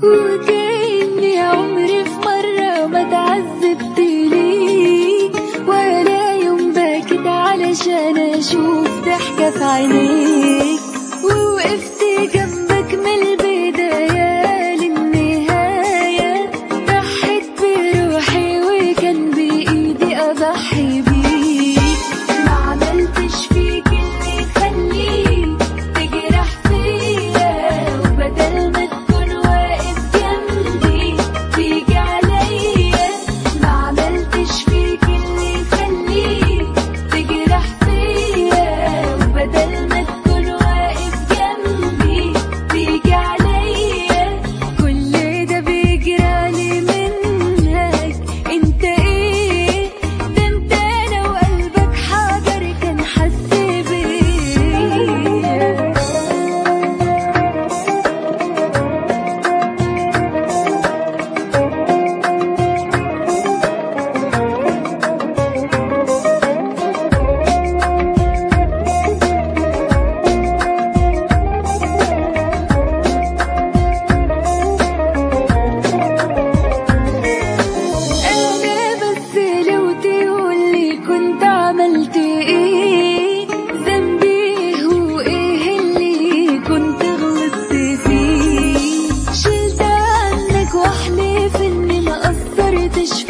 وكأني عمري في مرة ما اتعذبت ليك ولا يوم باكت علشان اشوف ضحكة في عينيك ووقفت جنبك من البداية للنهاية ضحيت بروحي وكان بإيدي أضحي بيك ما عملتش فيك اللي يخليك تجرح فيا وبدل ما تكون واقف جنبي تيجي عليا ما عملتش فيك اللي يخليك تجرح فيا وبدل ما تكون واقف جنبي تيجي عليا كل ده بيجرالي منك انت ايه ده انت انا وقلبك حجر كان حس بيا انا بس لو تقولي كنت عملت ايه ذنبي ايه وايه اللي كنت غلطت فيه شلت عنك واحلف اني ما قصرتش